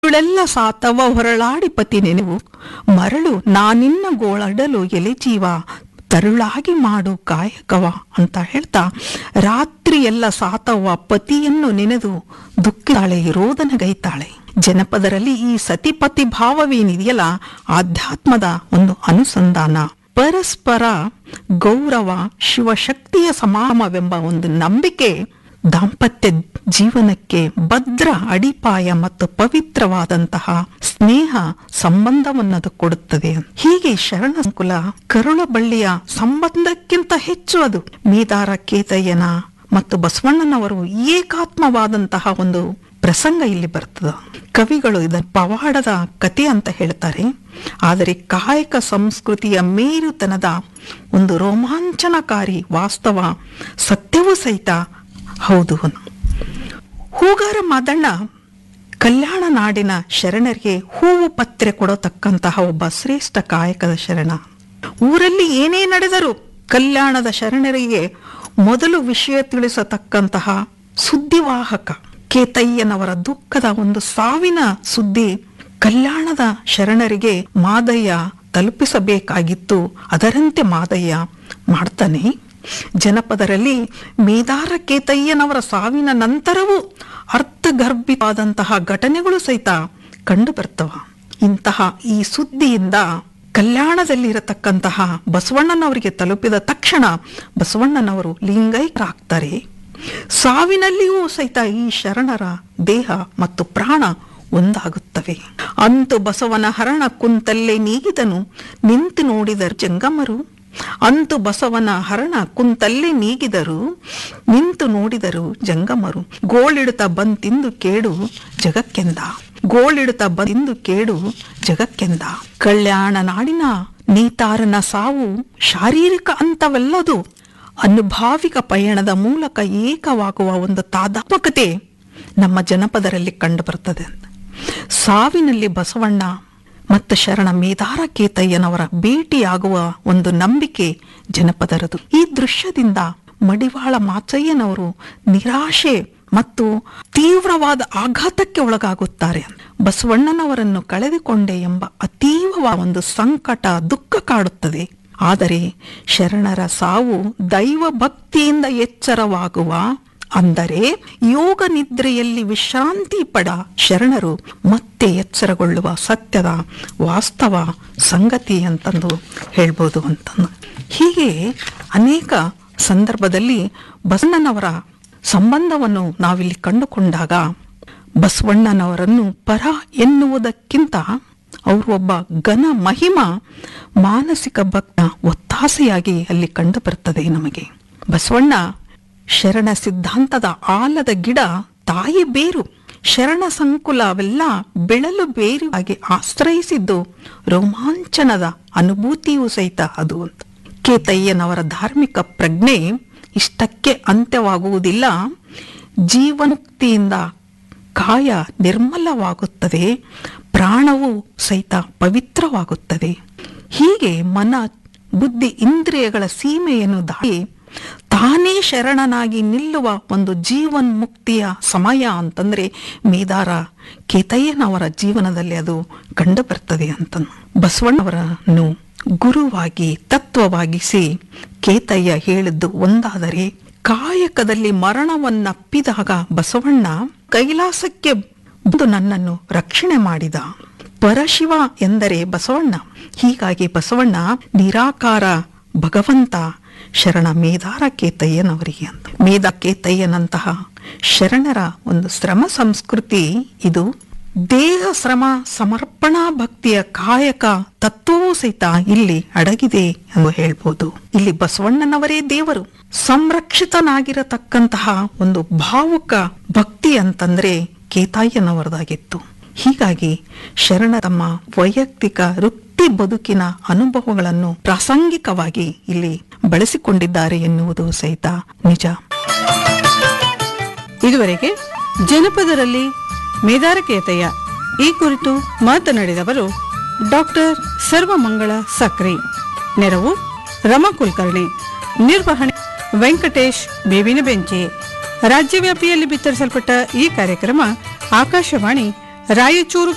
ಇವಳೆಲ್ಲ ಸಾತವ ಹೊರಳಾಡಿ ಪತಿ ನೆನೆವು ಮರಳು ನಾನಿನ್ನ ಗೋಳಡಲು ಎಲೆ ಜೀವ ತರುಳಾಗಿ ಮಾಡು ಕಾಯಕವ ಅಂತ ಹೇಳ್ತಾ ರಾತ್ರಿ ಎಲ್ಲ ಸಾತವ್ವ ಪತಿಯನ್ನು ನೆನೆದು ದುಃಖಿತಾಳೆ ರೋದನಗೈತಾಳೆ ಜನಪದರಲ್ಲಿ ಈ ಸತಿಪತಿ ಭಾವವೇನಿದೆಯಲ್ಲ ಆಧ್ಯಾತ್ಮದ ಒಂದು ಅನುಸಂಧಾನ ಪರಸ್ಪರ ಗೌರವ ಶಿವಶಕ್ತಿಯ ಸಮಾಮವೆಂಬ ಒಂದು ನಂಬಿಕೆ ದಾಂಪತ್ಯ ಜೀವನಕ್ಕೆ ಭದ್ರ ಅಡಿಪಾಯ ಮತ್ತು ಪವಿತ್ರವಾದಂತಹ ಸ್ನೇಹ ಸಂಬಂಧವನ್ನದು ಕೊಡುತ್ತದೆ ಹೀಗೆ ಶರಣ ಸಂಕುಲ ಕರುಳಬಳ್ಳಿಯ ಸಂಬಂಧಕ್ಕಿಂತ ಹೆಚ್ಚು ಅದು ಮೇದಾರ ಕೇತಯ್ಯನ ಮತ್ತು ಬಸವಣ್ಣನವರು ಏಕಾತ್ಮವಾದಂತಹ ಒಂದು ಪ್ರಸಂಗ ಇಲ್ಲಿ ಬರ್ತದೆ ಕವಿಗಳು ಇದನ್ನು ಪವಾಡದ ಕತೆ ಅಂತ ಹೇಳ್ತಾರೆ ಆದರೆ ಕಾಯಕ ಸಂಸ್ಕೃತಿಯ ಮೇರುತನದ ಒಂದು ರೋಮಾಂಚನಕಾರಿ ವಾಸ್ತವ ಸತ್ಯವೂ ಸಹಿತ ಹೌದು ಹೂಗಾರ ಮಾದಣ್ಣ ಕಲ್ಯಾಣ ನಾಡಿನ ಶರಣರಿಗೆ ಹೂವು ಪತ್ರೆ ಕೊಡತಕ್ಕಂತಹ ಒಬ್ಬ ಶ್ರೇಷ್ಠ ಕಾಯಕದ ಶರಣ ಊರಲ್ಲಿ ಏನೇ ನಡೆದರೂ ಕಲ್ಯಾಣದ ಶರಣರಿಗೆ ಮೊದಲು ವಿಷಯ ತಿಳಿಸತಕ್ಕಂತಹ ಸುದ್ದಿವಾಹಕ ಕೇತಯ್ಯನವರ ದುಃಖದ ಒಂದು ಸಾವಿನ ಸುದ್ದಿ ಕಲ್ಯಾಣದ ಶರಣರಿಗೆ ಮಾದಯ್ಯ ತಲುಪಿಸಬೇಕಾಗಿತ್ತು ಅದರಂತೆ ಮಾದಯ್ಯ ಮಾಡ್ತಾನೆ ಜನಪದರಲ್ಲಿ ಮೇದಾರ ಕೇತಯ್ಯನವರ ಸಾವಿನ ನಂತರವೂ ಅರ್ಥಗರ್ಭಿತವಾದಂತಹ ಘಟನೆಗಳು ಸಹಿತ ಕಂಡು ಬರ್ತವ ಇಂತಹ ಈ ಸುದ್ದಿಯಿಂದ ಕಲ್ಯಾಣದಲ್ಲಿರತಕ್ಕಂತಹ ಬಸವಣ್ಣನವರಿಗೆ ತಲುಪಿದ ತಕ್ಷಣ ಬಸವಣ್ಣನವರು ಲಿಂಗೈಕ್ಯರಾಗ್ತಾರೆ ಸಾವಿನಲ್ಲಿಯೂ ಸಹಿತ ಈ ಶರಣರ ದೇಹ ಮತ್ತು ಪ್ರಾಣ ಒಂದಾಗುತ್ತವೆ ಅಂತು ಬಸವನ ಹರಣ ಕುಂತಲ್ಲೇ ನೀಗಿದನು ನಿಂತು ನೋಡಿದರು ಜಂಗಮರು ಅಂತು ಬಸವನ ಹರಣ ಕುಂತಲ್ಲೇ ನೀಗಿದರು ನಿಂತು ನೋಡಿದರು ಜಂಗಮರು ಗೋಳಿಡುತ್ತ ಬಂತಿಂದು ಕೇಡು ಜಗಕ್ಕೆಂದ ಗೋಳಿಡುತ್ತ ಬಂದಿಂದು ಕೇಡು ಜಗಕ್ಕೆಂದ ಕಲ್ಯಾಣ ನಾಡಿನ ನೀತಾರನ ಸಾವು ಶಾರೀರಿಕ ಅಂತವೆಲ್ಲದು ಅನುಭಾವಿಕ ಪಯಣದ ಮೂಲಕ ಏಕವಾಗುವ ಒಂದು ತಾದಾತ್ಮಕತೆ ನಮ್ಮ ಜನಪದರಲ್ಲಿ ಕಂಡುಬರ್ತದೆ ಸಾವಿನಲ್ಲಿ ಬಸವಣ್ಣ ಮತ್ತು ಶರಣ ಮೇದಾರ ಕೇತಯ್ಯನವರ ಭೇಟಿಯಾಗುವ ಒಂದು ನಂಬಿಕೆ ಜನಪದರದು ಈ ದೃಶ್ಯದಿಂದ ಮಡಿವಾಳ ಮಾಚಯ್ಯನವರು ನಿರಾಶೆ ಮತ್ತು ತೀವ್ರವಾದ ಆಘಾತಕ್ಕೆ ಒಳಗಾಗುತ್ತಾರೆ ಬಸವಣ್ಣನವರನ್ನು ಕಳೆದುಕೊಂಡೆ ಎಂಬ ಅತೀವವಾದ ಒಂದು ಸಂಕಟ ದುಃಖ ಕಾಡುತ್ತದೆ ಆದರೆ ಶರಣರ ಸಾವು ದೈವ ಭಕ್ತಿಯಿಂದ ಎಚ್ಚರವಾಗುವ ಅಂದರೆ ಯೋಗ ನಿದ್ರೆಯಲ್ಲಿ ವಿಶ್ರಾಂತಿ ಪಡ ಶರಣರು ಮತ್ತೆ ಎಚ್ಚರಗೊಳ್ಳುವ ಸತ್ಯದ ವಾಸ್ತವ ಸಂಗತಿ ಅಂತಂದು ಹೇಳ್ಬೋದು ಅಂತಂದು ಹೀಗೆ ಅನೇಕ ಸಂದರ್ಭದಲ್ಲಿ ಬಸವಣ್ಣನವರ ಸಂಬಂಧವನ್ನು ನಾವಿಲ್ಲಿ ಕಂಡುಕೊಂಡಾಗ ಬಸವಣ್ಣನವರನ್ನು ಪರ ಎನ್ನುವುದಕ್ಕಿಂತ ಅವರು ಒಬ್ಬ ಘನ ಮಹಿಮ ಮಾನಸಿಕ ಭಕ್ತ ಒತ್ತಾಸೆಯಾಗಿ ಅಲ್ಲಿ ಕಂಡು ಬರ್ತದೆ ನಮಗೆ ಬಸವಣ್ಣ ಶರಣ ಸಿದ್ಧಾಂತದ ಆಲದ ಗಿಡ ತಾಯಿ ಬೇರು ಶರಣ ಸಂಕುಲ ಅವೆಲ್ಲ ಬೆಳಲು ಬೇರುವಾಗಿ ಆಶ್ರಯಿಸಿದ್ದು ರೋಮಾಂಚನದ ಅನುಭೂತಿಯೂ ಸಹಿತ ಅದು ಅಂತ ಕೇತಯ್ಯನವರ ಧಾರ್ಮಿಕ ಪ್ರಜ್ಞೆ ಇಷ್ಟಕ್ಕೆ ಅಂತ್ಯವಾಗುವುದಿಲ್ಲ ಜೀವನ್ಮುಕ್ತಿಯಿಂದ ಕಾಯ ನಿರ್ಮಲವಾಗುತ್ತದೆ ಪ್ರಾಣವು ಸಹಿತ ಪವಿತ್ರವಾಗುತ್ತದೆ ಹೀಗೆ ಮನ ಬುದ್ಧಿ ಇಂದ್ರಿಯಗಳ ಸೀಮೆಯನ್ನು ದಾಟಿ ತಾನೇ ಶರಣನಾಗಿ ನಿಲ್ಲುವ ಒಂದು ಜೀವನ್ಮುಕ್ತಿಯ ಸಮಯ ಅಂತಂದ್ರೆ ಮೇದಾರ ಕೇತಯ್ಯನವರ ಜೀವನದಲ್ಲಿ ಅದು ಕಂಡು ಬರ್ತದೆ ಅಂತ ಬಸವಣ್ಣವರನ್ನು ಗುರುವಾಗಿ ತತ್ವವಾಗಿಸಿ ಕೇತಯ್ಯ ಹೇಳಿದ್ದು ಒಂದಾದರೆ ಕಾಯಕದಲ್ಲಿ ಮರಣವನ್ನಪ್ಪಿದಾಗ ಬಸವಣ್ಣ ಕೈಲಾಸಕ್ಕೆ ಬಂದು ನನ್ನನ್ನು ರಕ್ಷಣೆ ಮಾಡಿದ ಪರಶಿವ ಎಂದರೆ ಬಸವಣ್ಣ ಹೀಗಾಗಿ ಬಸವಣ್ಣ ನಿರಾಕಾರ ಭಗವಂತ ಶರಣ ಮೇದಾರ ಕೇತಯ್ಯನವರಿಗೆ ಅಂತ ಮೇದ ಕೇತಯ್ಯನಂತಹ ಶರಣರ ಒಂದು ಶ್ರಮ ಸಂಸ್ಕೃತಿ ಇದು ದೇಹ ಶ್ರಮ ಸಮರ್ಪಣಾ ಭಕ್ತಿಯ ಕಾಯಕ ತತ್ವವೂ ಸಹಿತ ಇಲ್ಲಿ ಅಡಗಿದೆ ಎಂದು ಹೇಳ್ಬೋದು ಇಲ್ಲಿ ಬಸವಣ್ಣನವರೇ ದೇವರು ಸಂರಕ್ಷಿತನಾಗಿರತಕ್ಕಂತಹ ಒಂದು ಭಾವುಕ ಭಕ್ತಿ ಅಂತಂದ್ರೆ ಕೇತಾಯ್ಯನವರದಾಗಿತ್ತು ಹೀಗಾಗಿ ಶರಣ ತಮ್ಮ ವೈಯಕ್ತಿಕ ವೃತ್ತಿ ಬದುಕಿನ ಅನುಭವಗಳನ್ನು ಪ್ರಾಸಂಗಿಕವಾಗಿ ಇಲ್ಲಿ ಬಳಸಿಕೊಂಡಿದ್ದಾರೆ ಎನ್ನುವುದು ಸಹಿತ ನಿಜ ಇದುವರೆಗೆ ಜನಪದರಲ್ಲಿ ಮೇದಾರಕೇತಯ್ಯ ಈ ಕುರಿತು ಮಾತನಾಡಿದವರು ಡಾಕ್ಟರ್ ಸರ್ವಮಂಗಳ ಸಕ್ರಿ ನೆರವು ರಮಾ ಕುಲಕರ್ಣಿ ನಿರ್ವಹಣೆ ವೆಂಕಟೇಶ್ ಬೇವಿನ ಬೆಂಚಿ ರಾಜ್ಯವ್ಯಾಪಿಯಲ್ಲಿ ಬಿತ್ತರಿಸಲ್ಪಟ್ಟ ಈ ಕಾರ್ಯಕ್ರಮ ಆಕಾಶವಾಣಿ ರಾಯಚೂರು